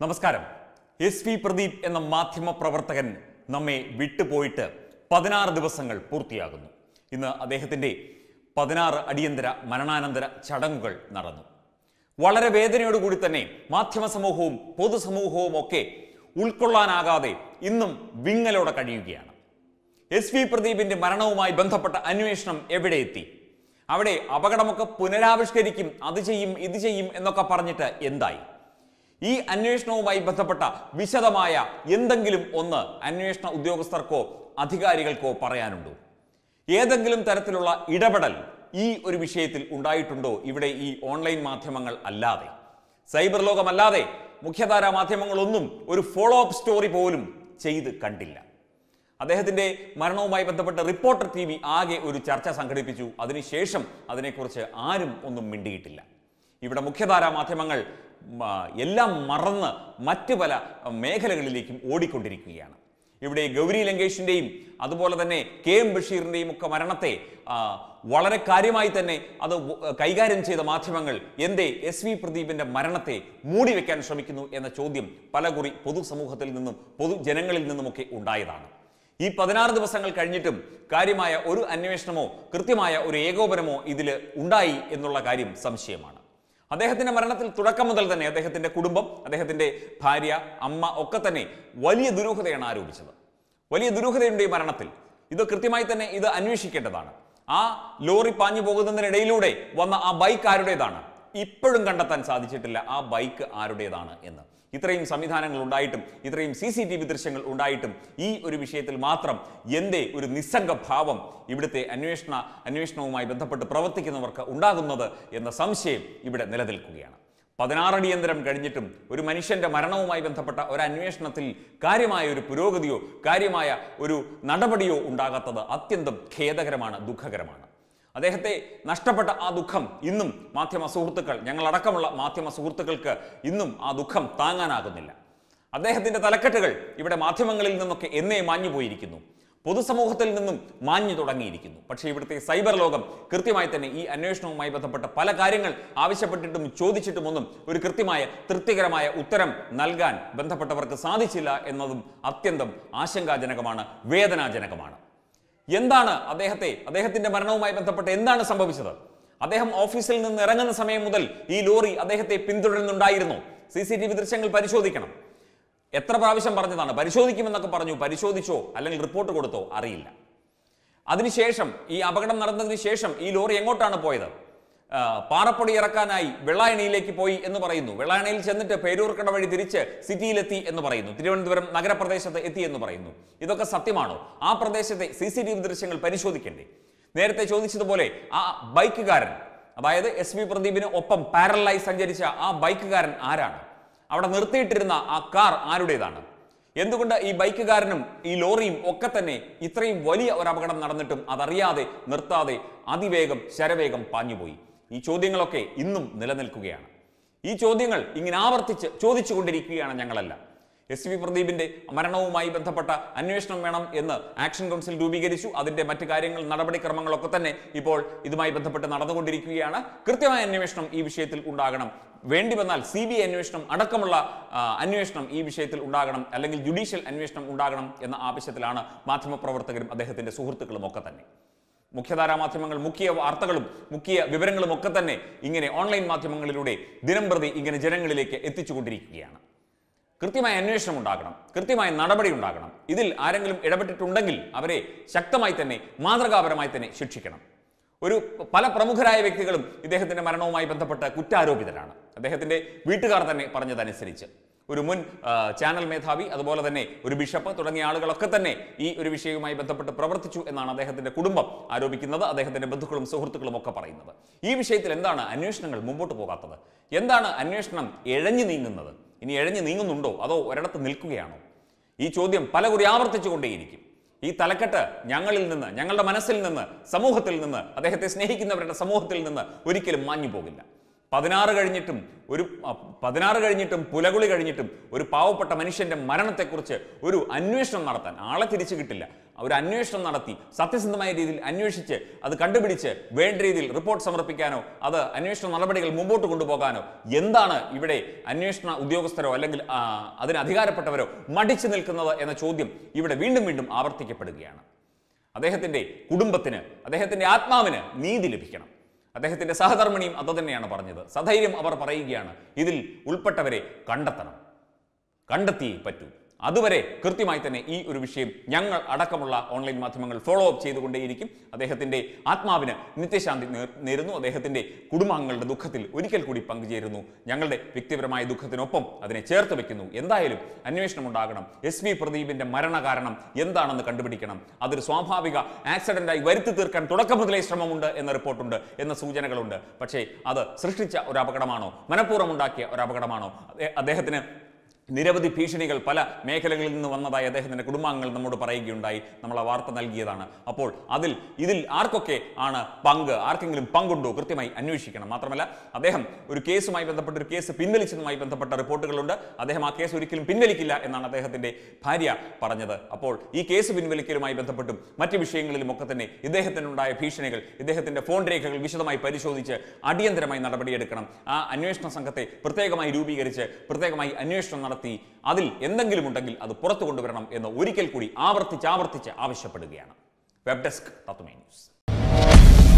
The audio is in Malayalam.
നമസ്കാരം എസ് വി പ്രദീപ് എന്ന മാധ്യമ പ്രവർത്തകൻ നമ്മെ വിട്ടുപോയിട്ട് പതിനാറ് ദിവസങ്ങൾ പൂർത്തിയാകുന്നു ഇന്ന് അദ്ദേഹത്തിൻ്റെ പതിനാറ് അടിയന്തര മരണാനന്തര ചടങ്ങുകൾ നടന്നു വളരെ വേദനയോടുകൂടി തന്നെ മാധ്യമ സമൂഹവും പൊതുസമൂഹവും ഒക്കെ ഉൾക്കൊള്ളാനാകാതെ ഇന്നും വിങ്ങലോടെ കഴിയുകയാണ് എസ് വി പ്രദീപിന്റെ മരണവുമായി ബന്ധപ്പെട്ട അന്വേഷണം എവിടെ എത്തി അവിടെ അപകടമൊക്കെ പുനരാവിഷ്കരിക്കും അത് ചെയ്യും ഇത് ചെയ്യും എന്നൊക്കെ പറഞ്ഞിട്ട് എന്തായി ഈ അന്വേഷണവുമായി ബന്ധപ്പെട്ട വിശദമായ എന്തെങ്കിലും ഒന്ന് അന്വേഷണ ഉദ്യോഗസ്ഥർക്കോ അധികാരികൾക്കോ പറയാനുണ്ടോ ഏതെങ്കിലും തരത്തിലുള്ള ഇടപെടൽ ഈ ഒരു വിഷയത്തിൽ ഉണ്ടായിട്ടുണ്ടോ ഇവിടെ ഈ ഓൺലൈൻ മാധ്യമങ്ങൾ അല്ലാതെ സൈബർ ലോകമല്ലാതെ മുഖ്യധാരാ മാധ്യമങ്ങളൊന്നും ഒരു ഫോളോ അപ്പ് സ്റ്റോറി പോലും ചെയ്ത് കണ്ടില്ല അദ്ദേഹത്തിന്റെ മരണവുമായി ബന്ധപ്പെട്ട് റിപ്പോർട്ടർ ടി വി ആകെ ഒരു ചർച്ച സംഘടിപ്പിച്ചു അതിനുശേഷം അതിനെക്കുറിച്ച് ആരും ഒന്നും മിണ്ടിയിട്ടില്ല ഇവിടെ മുഖ്യധാരാ മാധ്യമങ്ങൾ മ, എല്ലാം മറന്ന് മറ്റ് പല മേഖലകളിലേക്കും ഓടിക്കൊണ്ടിരിക്കുകയാണ് ഇവിടെ ഗൗരി ലങ്കേഷിന്റെയും അതുപോലെ തന്നെ കെ എം ബഷീറിന്റെയും ഒക്കെ മരണത്തെ ആ, വളരെ കാര്യമായി തന്നെ അത് വ- കൈകാര്യം ചെയ്ത മാധ്യമങ്ങൾ എന്തേ എസ് വി പ്രദീപിന്റെ മരണത്തെ മൂടിവെക്കാൻ ശ്രമിക്കുന്നു എന്ന ചോദ്യം പലകുറി പൊതുസമൂഹത്തിൽ നിന്നും പൊതുജനങ്ങളിൽ നിന്നുമൊക്കെ ഉണ്ടായതാണ് ഈ പതിനാറ് ദിവസങ്ങൾ കഴിഞ്ഞിട്ടും കാര്യമായ ഒരു അന്വേഷണമോ കൃത്യമായ ഒരു ഏകോപനമോ ഇതിൽ ഉണ്ടായി എന്നുള്ള കാര്യം സംശയമാണ് അദ്ദേഹത്തിന്റെ മരണത്തിൽ തുടക്കം മുതൽ തന്നെ അദ്ദേഹത്തിന്റെ കുടുംബം അദ്ദേഹത്തിന്റെ ഭാര്യ അമ്മ ഒക്കെ തന്നെ വലിയ ദുരൂഹതയാണ് ആരോപിച്ചത് വലിയ ദുരൂഹതയുണ്ട് ഈ മരണത്തിൽ ഇത് കൃത്യമായി തന്നെ ഇത് അന്വേഷിക്കേണ്ടതാണ് ആ ലോറി പാഞ്ഞു പോകുന്നതിനിടയിലൂടെ വന്ന ആ ബൈക്ക് ആരുടേതാണ് ഇപ്പോഴും കണ്ടെത്താൻ സാധിച്ചിട്ടില്ല ആ ബൈക്ക് ആരുടേതാണ് എന്ന് ഇത്രയും സംവിധാനങ്ങൾ ഉണ്ടായിട്ടും ഇത്രയും സി സി ടി വി ദൃശ്യങ്ങൾ ഉണ്ടായിട്ടും ഈ ഒരു വിഷയത്തിൽ മാത്രം എന്തേ ഒരു നിസ്സംഗ ഭാവം ഇവിടുത്തെ അന്വേഷണ അന്വേഷണവുമായി ബന്ധപ്പെട്ട് പ്രവർത്തിക്കുന്നവർക്ക് ഉണ്ടാകുന്നത് എന്ന സംശയം ഇവിടെ നിലനിൽക്കുകയാണ് പതിനാറടിയന്തരം കഴിഞ്ഞിട്ടും ഒരു മനുഷ്യന്റെ മരണവുമായി ബന്ധപ്പെട്ട ഒരു അന്വേഷണത്തിൽ കാര്യമായ ഒരു പുരോഗതിയോ കാര്യമായ ഒരു നടപടിയോ ഉണ്ടാകാത്തത് അത്യന്തം ഖേദകരമാണ് ദുഃഖകരമാണ് അദ്ദേഹത്തെ നഷ്ടപ്പെട്ട ആ ദുഃഖം ഇന്നും മാധ്യമ സുഹൃത്തുക്കൾ ഞങ്ങളടക്കമുള്ള മാധ്യമ സുഹൃത്തുക്കൾക്ക് ഇന്നും ആ ദുഃഖം താങ്ങാനാകുന്നില്ല അദ്ദേഹത്തിന്റെ തലക്കെട്ടുകൾ ഇവിടെ മാധ്യമങ്ങളിൽ നിന്നൊക്കെ എന്നേ മാഞ്ഞു പോയിരിക്കുന്നു പൊതുസമൂഹത്തിൽ നിന്നും മാഞ്ഞു തുടങ്ങിയിരിക്കുന്നു പക്ഷേ ഇവിടുത്തെ സൈബർ ലോകം കൃത്യമായി തന്നെ ഈ അന്വേഷണവുമായി ബന്ധപ്പെട്ട പല കാര്യങ്ങൾ ആവശ്യപ്പെട്ടിട്ടും ചോദിച്ചിട്ടുമൊന്നും ഒരു കൃത്യമായ തൃപ്തികരമായ ഉത്തരം നൽകാൻ ബന്ധപ്പെട്ടവർക്ക് സാധിച്ചില്ല എന്നതും അത്യന്തം ആശങ്കാജനകമാണ് വേദനാജനകമാണ് എന്താണ് അദ്ദേഹത്തെ അദ്ദേഹത്തിന്റെ മരണവുമായി ബന്ധപ്പെട്ട് എന്താണ് സംഭവിച്ചത് അദ്ദേഹം ഓഫീസിൽ നിന്ന് ഇറങ്ങുന്ന സമയം മുതൽ ഈ ലോറി അദ്ദേഹത്തെ പിന്തുടരുന്നുണ്ടായിരുന്നു സി സി ടി വി ദൃശ്യങ്ങൾ പരിശോധിക്കണം എത്ര പ്രാവശ്യം പറഞ്ഞതാണ് പരിശോധിക്കുമെന്നൊക്കെ പറഞ്ഞു പരിശോധിച്ചോ അല്ലെങ്കിൽ റിപ്പോർട്ട് കൊടുത്തോ അറിയില്ല അതിനുശേഷം ഈ അപകടം നടന്നതിന് ശേഷം ഈ ലോറി എങ്ങോട്ടാണ് പോയത് ആ, പാറപ്പൊടി ഇറക്കാനായി വെള്ളായണിയിലേക്ക് പോയി എന്ന് പറയുന്നു വെള്ളായണിയിൽ ചെന്നിട്ട് പേരൂർക്കട വഴി തിരിച്ച് സിറ്റിയിലെത്തി എന്ന് പറയുന്നു തിരുവനന്തപുരം നഗരപ്രദേശത്ത് എത്തി എന്ന് പറയുന്നു ഇതൊക്കെ സത്യമാണോ ആ പ്രദേശത്തെ സി സി ടി വി ദൃശ്യങ്ങൾ പരിശോധിക്കണ്ടേ നേരത്തെ ചോദിച്ചതുപോലെ ആ ബൈക്കുകാരൻ അതായത് എസ് വി പ്രദീപിന് ഒപ്പം പാരലായി സഞ്ചരിച്ച ആ ബൈക്കുകാരൻ ആരാണ് അവിടെ നിർത്തിയിട്ടിരുന്ന ആ കാർ ആരുടേതാണ് എന്തുകൊണ്ട് ഈ ബൈക്കുകാരനും ഈ ലോറിയും ഒക്കെ തന്നെ ഇത്രയും വലിയ ഒരു അപകടം നടന്നിട്ടും അതറിയാതെ നിർത്താതെ അതിവേഗം ശരവേഗം പാഞ്ഞുപോയി ഈ ചോദ്യങ്ങളൊക്കെ ഇന്നും നിലനിൽക്കുകയാണ് ഈ ചോദ്യങ്ങൾ ഇങ്ങനെ ആവർത്തിച്ച് ചോദിച്ചുകൊണ്ടിരിക്കുകയാണ് ഞങ്ങളെല്ലാം എസ് വി പ്രദീപിന്റെ മരണവുമായി ബന്ധപ്പെട്ട അന്വേഷണം വേണം എന്ന് ആക്ഷൻ കൗൺസിൽ രൂപീകരിച്ചു അതിന്റെ മറ്റു കാര്യങ്ങൾ നടപടിക്രമങ്ങളൊക്കെ തന്നെ ഇപ്പോൾ ഇതുമായി ബന്ധപ്പെട്ട് നടന്നുകൊണ്ടിരിക്കുകയാണ് കൃത്യമായ അന്വേഷണം ഈ വിഷയത്തിൽ ഉണ്ടാകണം വേണ്ടി വന്നാൽ സി ബി ഐ അന്വേഷണം അടക്കമുള്ള ആ, അന്വേഷണം ഈ വിഷയത്തിൽ ഉണ്ടാകണം അല്ലെങ്കിൽ ജുഡീഷ്യൽ അന്വേഷണം ഉണ്ടാകണം എന്ന ആവശ്യത്തിലാണ് മാധ്യമപ്രവർത്തകരും അദ്ദേഹത്തിന്റെ സുഹൃത്തുക്കളും ഒക്കെ തന്നെ മുഖ്യധാരാ മാധ്യമങ്ങൾ മുഖ്യ വാർത്തകളും മുഖ്യ വിവരങ്ങളും ഒക്കെ തന്നെ ഇങ്ങനെ ഓൺലൈൻ മാധ്യമങ്ങളിലൂടെ ദിനം പ്രതി ഇങ്ങനെ ജനങ്ങളിലേക്ക് എത്തിച്ചുകൊണ്ടിരിക്കുകയാണ് കൃത്യമായ അന്വേഷണം ഉണ്ടാകണം കൃത്യമായ നടപടി ഉണ്ടാകണം ഇതിൽ ആരെങ്കിലും ഇടപെട്ടിട്ടുണ്ടെങ്കിൽ അവരെ ശക്തമായി തന്നെ മാതൃകാപരമായി തന്നെ ശിക്ഷിക്കണം ഒരു പല പ്രമുഖരായ വ്യക്തികളും ഇദ്ദേഹത്തിന്റെ മരണവുമായി ബന്ധപ്പെട്ട് കുറ്റാരോപിതരാണ് അദ്ദേഹത്തിന്റെ വീട്ടുകാർ തന്നെ പറഞ്ഞതനുസരിച്ച് ഒരു മുൻ ആ, ചാനൽ മേധാവി അതുപോലെ തന്നെ ഒരു ബിഷപ്പ് തുടങ്ങിയ ആളുകളൊക്കെ തന്നെ ഈ ഒരു വിഷയവുമായി ബന്ധപ്പെട്ട് പ്രവർത്തിച്ചു എന്നാണ് അദ്ദേഹത്തിന്റെ കുടുംബം ആരോപിക്കുന്നത് അദ്ദേഹത്തിന്റെ ബന്ധുക്കളും സുഹൃത്തുക്കളും ഒക്കെ പറയുന്നത് ഈ വിഷയത്തിൽ എന്താണ് അന്വേഷണങ്ങൾ മുമ്പോട്ട് പോകാത്തത് എന്താണ് അന്വേഷണം എഴഞ്ഞു നീങ്ങുന്നത് ഇനി എഴഞ്ഞു നീങ്ങുന്നുണ്ടോ അതോ ഒരിടത്ത് നിൽക്കുകയാണോ ഈ ചോദ്യം പലകുറി ആവർത്തിച്ചുകൊണ്ടേയിരിക്കും ഈ തലക്കെട്ട് ഞങ്ങളിൽ നിന്ന് ഞങ്ങളുടെ മനസ്സിൽ നിന്ന് സമൂഹത്തിൽ നിന്ന് അദ്ദേഹത്തെ സ്നേഹിക്കുന്നവരുടെ സമൂഹത്തിൽ നിന്ന് ഒരിക്കലും മാഞ്ഞു പോകില്ല പതിനാറ് കഴിഞ്ഞിട്ടും ഒരു അ, പതിനാറ് കഴിഞ്ഞിട്ടും പുലകുളി കഴിഞ്ഞിട്ടും ഒരു പാവപ്പെട്ട മനുഷ്യന്റെ മരണത്തെക്കുറിച്ച് ഒരു അന്വേഷണം നടത്താൻ ആളെ തിരിച്ചു കിട്ടില്ല ഒരു അന്വേഷണം നടത്തി സത്യസന്ധമായ രീതിയിൽ അന്വേഷിച്ച് അത് കണ്ടുപിടിച്ച് വേണ്ട രീതിയിൽ റിപ്പോർട്ട് സമർപ്പിക്കാനോ അത് അന്വേഷണ നടപടികൾ മുമ്പോട്ട് കൊണ്ടുപോകാനോ എന്താണ് ഇവിടെ അന്വേഷണ ഉദ്യോഗസ്ഥരോ അല്ലെങ്കിൽ ആ, അതിന് അധികാരപ്പെട്ടവരോ മടിച്ചു നിൽക്കുന്നത് എന്ന ചോദ്യം ഇവിടെ വീണ്ടും വീണ്ടും ആവർത്തിക്കപ്പെടുകയാണ് അദ്ദേഹത്തിന്റെ കുടുംബത്തിന് അദ്ദേഹത്തിന്റെ ആത്മാവിന് നീതി ലഭിക്കണം അദ്ദേഹത്തിന്റെ സഹധർമ്മിണിയും അത് തന്നെയാണ് പറഞ്ഞത് സധൈര്യം അവർ പറയുകയാണ് ഇതിൽ ഉൾപ്പെട്ടവരെ കണ്ടെത്തണം കണ്ടെത്തിയേ പറ്റൂ അതുവരെ കൃത്യമായി തന്നെ ഈ ഒരു വിഷയം ഞങ്ങൾ അടക്കമുള്ള ഓൺലൈൻ മാധ്യമങ്ങൾ ഫോളോ അപ്പ് ചെയ്തുകൊണ്ടേയിരിക്കും അദ്ദേഹത്തിന്റെ ആത്മാവിന് നിത്യശാന്തി നേർ- നേരുന്നു അദ്ദേഹത്തിന്റെ കുടുംബാംഗങ്ങളുടെ ദുഃഖത്തിൽ ഒരിക്കൽ കൂടി പങ്കുചേരുന്നു ഞങ്ങളുടെ വ്യക്തിപരമായ ദുഃഖത്തിനൊപ്പം അതിനെ ചേർത്ത് വെക്കുന്നു എന്തായാലും അന്വേഷണം ഉണ്ടാകണം എസ് വി പ്രദീപിന്റെ മരണകാരണം എന്താണെന്ന് കണ്ടുപിടിക്കണം അതൊരു സ്വാഭാവിക ആക്സിഡന്റായി വരുത്തി തീർക്കാൻ തുടക്കം മുതലേ ശ്രമമുണ്ട് എന്ന റിപ്പോർട്ടുണ്ട് എന്ന സൂചനകളുണ്ട് പക്ഷേ അത് സൃഷ്ടിച്ച ഒരു അപകടമാണോ മനഃപൂർവ്വം ഉണ്ടാക്കിയ ഒരു അപകടമാണോ അദ്ദേ- അദ്ദേഹത്തിന് നിരവധി ഭീഷണികൾ പല മേഖലകളിൽ നിന്ന് വന്നതായി അദ്ദേഹത്തിന്റെ കുടുംബാംഗങ്ങൾ നമ്മോട് പറയുകയുണ്ടായി നമ്മൾ ആ വാർത്ത നൽകിയതാണ് അപ്പോൾ അതിൽ ഇതിൽ ആർക്കൊക്കെ ആണ് പങ്ക് ആർക്കെങ്കിലും പങ്കുണ്ടോ കൃത്യമായി അന്വേഷിക്കണം മാത്രമല്ല അദ്ദേഹം ഒരു കേസുമായി ബന്ധപ്പെട്ട ഒരു കേസ് പിൻവലിച്ചതുമായി ബന്ധപ്പെട്ട റിപ്പോർട്ടുകളുണ്ട് അദ്ദേഹം ആ കേസ് ഒരിക്കലും പിൻവലിക്കില്ല എന്നാണ് അദ്ദേഹത്തിന്റെ ഭാര്യ പറഞ്ഞത് അപ്പോൾ ഈ കേസ് പിൻവലിക്കലുമായി ബന്ധപ്പെട്ടും മറ്റ് വിഷയങ്ങളിലും ഒക്കെ തന്നെ ഇദ്ദേഹത്തിനുണ്ടായ ഭീഷണികൾ ഇദ്ദേഹത്തിന്റെ ഫോൺ രേഖകൾ വിശദമായി പരിശോധിച്ച് അടിയന്തരമായി നടപടിയെടുക്കണം ആ അന്വേഷണ സംഘത്തെ പ്രത്യേകമായി രൂപീകരിച്ച് പ്രത്യേകമായി അന്വേഷണം നടത്തി അതിൽ എന്തെങ്കിലും ഉണ്ടെങ്കിൽ അത് പുറത്തു കൊണ്ടുവരണം എന്ന് ഒരിക്കൽ കൂടി ആവർത്തിച്ച് ആവർത്തിച്ച് ആവശ്യപ്പെടുകയാണ് വെബ് ഡെസ്ക് തത്വമേ ന്യൂസ്